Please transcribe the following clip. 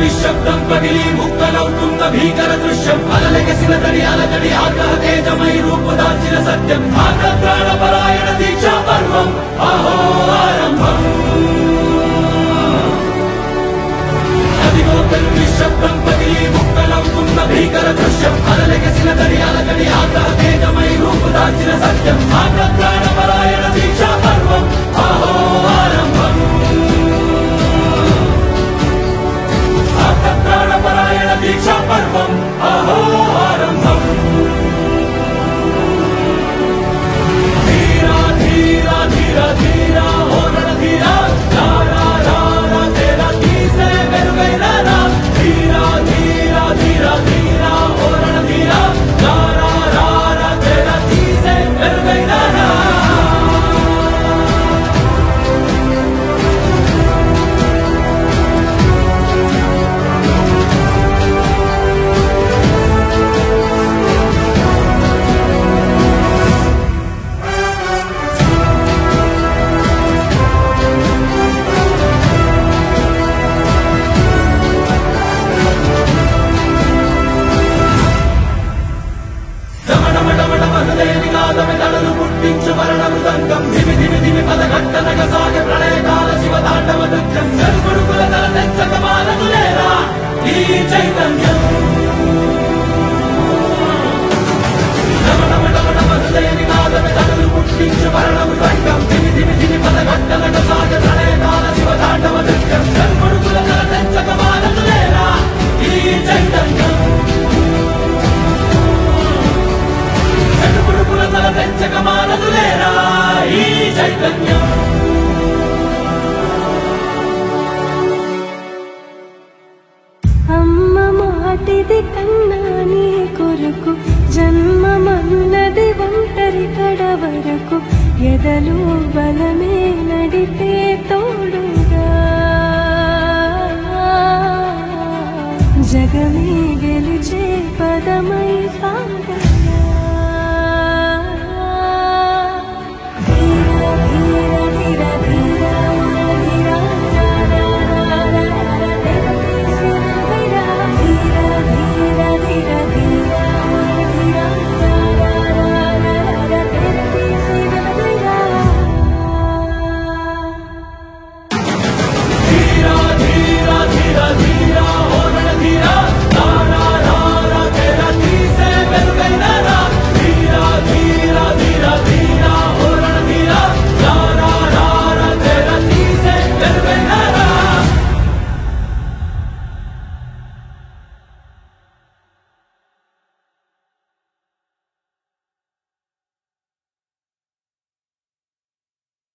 నిశ్శబ్దం పగిలి ముక్కలవుతున్న భీకర దృశ్యం అలలెగసిన తడి అలజడి ఆగ్రహ తేజమై రూపుదాల్చిన సత్యం ఆగ్రహ పరాయణ దీక్షా పర్వం అహో ఆరంభం అదిగో పెను నిశ్శబ్దం పగిలి ముక్కలవుతున్న భీకర దృశ్యం అలలెగసిన తడి అలజడి ఆగ్రహ తేజమై రూపుదాల్చిన సత్యం ఆగ్రహ పరాయణ దీక్షా పర్వం అహో ఆరంభం పరాయణ దీక్షా పర్వం అహో ఆరంభం ధీరా ధీరా ధీరా ధీరా ఓ రణధీరా రా రా రా రా తేరా తీసే మెరుగైన రా ధీరా ధీరా ధీరా ధీరా ఓ రణధీరా రా రా రా రా తేరా తీసే మెరుగైన రా దమడమడమడమహృదయని నాదమి తడలు పుట్టించు మరణ మృదంగం ధిమి ధిమి ధిమి పదఘట్టనగ సాగ ప్రళయకాల శివ తాండవ నృత్యం గరుకుడుకుల తల తెచ్చక మానదులేరా ఈ చైతన్యం దమడమడమడమహృదయని నాదమి తడలు పుట్టించు మరణ మృదంగం ధిమి ధిమి ధిమి పదఘట్టనగ సాగ